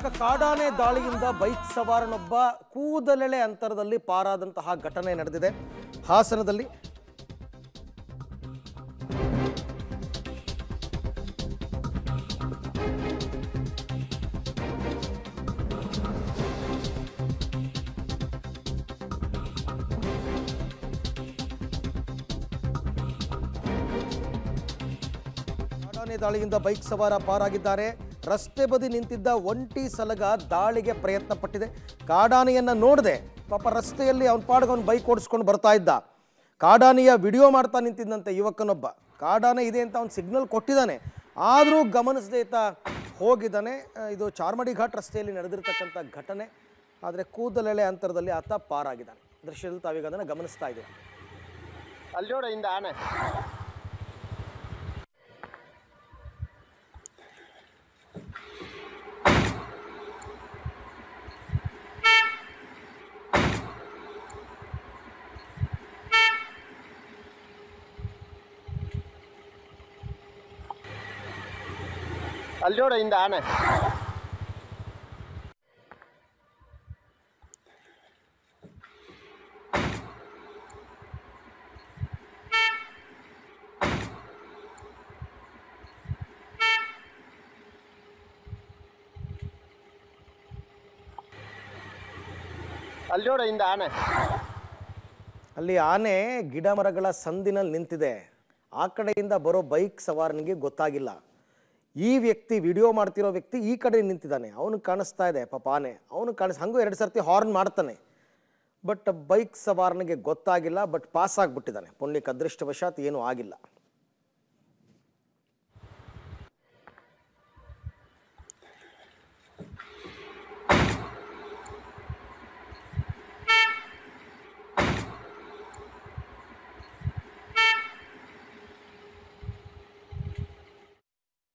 ಇಕ ಕಾಡಾನೆ ದಾಳಿಯಿಂದ ಬೈಕ್ ಸವಾರನೊಬ್ಬ ಕೂದಲೆಳೆ ಅಂತರದಲ್ಲಿ ಪಾರಾದಂತಹ ಘಟನೆ ನಡೆದಿದೆ ಹಾಸನದಲ್ಲಿ ಕಾಡಾನೆ ದಾಳಿಯಿಂದ ಬೈಕ್ ಸವಾರ ಪಾರಾಗಿದ್ದಾರೆ ರಸ್ತೆ ಬದಿ ನಿಂತಿದ್ದ ಒಂಟಿ ಸಲಗ ದಾಳಿಗೆ ಪ್ರಯತ್ನ ಪಟ್ಟಿದೆ ಕಾಡಾನೆಯನ್ನ ನೋಡದೆ ಪಾಪ ರಸ್ತೆಯಲ್ಲಿ ಅವನ ಪಾಡ್ಗೆ ಅವ್ನು ಬೈಕ್ ಓಡಿಸ್ಕೊಂಡು ಬರ್ತಾ ಇದ್ದ ಕಾಡಾನೆಯ ವಿಡಿಯೋ ಮಾಡ್ತಾ ನಿಂತಿದ್ದಂತೆ ಯುವಕನೊಬ್ಬ ಕಾಡಾನೆ ಇದೆ ಅಂತ ಅವ್ನು ಸಿಗ್ನಲ್ ಕೊಟ್ಟಿದ್ದಾನೆ ಆದರೂ ಗಮನಿಸದೆ ಈತ ಹೋಗಿದ್ದಾನೆ ಆ, ಇದು ಚಾರ್ಮಡಿ ಘಾಟ್ ರಸ್ತೆಯಲ್ಲಿ ನಡೆದಿರ್ತಕ್ಕಂಥ ಘಟನೆ ಆದರೆ ಕೂದಲೆಳೆ ಅಂತರದಲ್ಲಿ ಆತ ಪಾರಾಗಿದ್ದಾನೆ ದೃಶ್ಯದಲ್ಲಿ ತಾವೀಗ ಅದನ್ನು ಗಮನಿಸ್ತಾ ಇದ್ದೀವಿ ಅಲ್ಲಿ ನೋಡ ಹಿಂದ ಆನೆ ಅಲ್ಲಿ ನೋಡ ಹಿಂದ ಆನೆ ಅಲ್ಲಿ ನೋಡ ಹಿಂದ ಆನೆ ಅಲ್ಲಿ ಆನೆ ಗಿಡ ಮರಗಳ ಸಂದಿನಲ್ಲಿ ನಿಂತಿದೆ ಆ ಕಡೆಯಿಂದ ಬರೋ ಬೈಕ್ ಸವಾರನಿಗೆ ಗೊತ್ತಾಗಿಲ್ಲ ಈ ವ್ಯಕ್ತಿ ವಿಡಿಯೋ ಮಾಡ್ತಿರೋ ವ್ಯಕ್ತಿ ಈ ಕಡೆ ನಿಂತಿದ್ದಾನೆ ಅವನು ಕಾಣಿಸ್ತಾ ಇದೆ ಪಾಪ ಆನೆ ಅವನು ಕಾಣಿಸ್ ಹಂಗೂ ಎರಡು ಸರ್ತಿ ಹಾರ್ನ್ ಮಾಡ್ತಾನೆ ಬಟ್ ಬೈಕ್ ಸವಾರನಿಗೆ ಗೊತ್ತಾಗಿಲ್ಲ ಬಟ್ ಪಾಸ್ ಆಗಿಬಿಟ್ಟಿದ್ದಾನೆ ಪುಣ್ಯಕ್ಕೆ ಅದೃಷ್ಟವಶಾತ್ ಏನೂ ಆಗಿಲ್ಲ